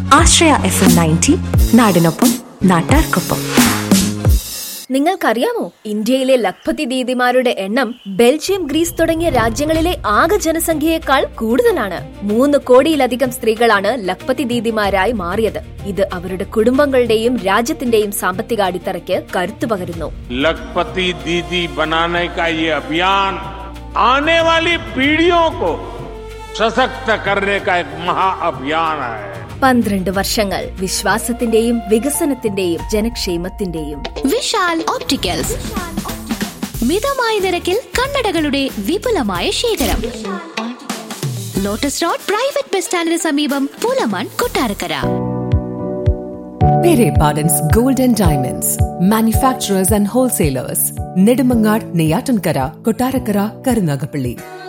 ആശ്രയ F M ninety നാടിനൊപ്പം നാട്ടാർക്കൊപ്പം നിങ്ങൾക്കറിയാമോ ഇന്ത്യയിലെ ലഖ്പതി ദീദിമാരുടെ എണ്ണം ബെൽജിയം ഗ്രീസ് തുടങ്ങിയ രാജ്യങ്ങളിലെ ആകെ ജനസംഖ്യയേക്കാൾ കൂടുതലാണ് മൂന്ന് കോടിയിലധികം സ്ത്രീകളാണ് ലഖ്പതി ദീദിമാരായി മാറിയത് ഇത് അവരുടെ കുടുംബങ്ങളുടെയും രാജ്യത്തിന്റെയും സാമ്പത്തിക അടിത്തറയ്ക്ക് കരുത്തു പകരുന്നു लखपति दीदी बनाने का ये अभियान आने वाली पीढ़ियों को सशक्त करने का एक महाअभियान है പന്ത്രണ്ട് വർഷങ്ങൾ വിശ്വാസത്തിന്റെയും വികസനത്തിന്റെയും ജനക്ഷേമത്തിന്റെയും വിശാൽ ഓപ്റ്റിക്കൽസ് മിതമായ നിരക്കിൽ കണ്ണടകളുടെ വിപുലമായ ശേഖരം ലോട്ടസ് റോഡ് പ്രൈവറ്റ് ബസ് സ്റ്റാൻഡിന് സമീപം Pulamon Kottarakkara Pere Pardon's Gold and Diamonds, manufacturers and wholesalers, Nedumangad, Neyatankara, Kotarakara, Karunagapalli.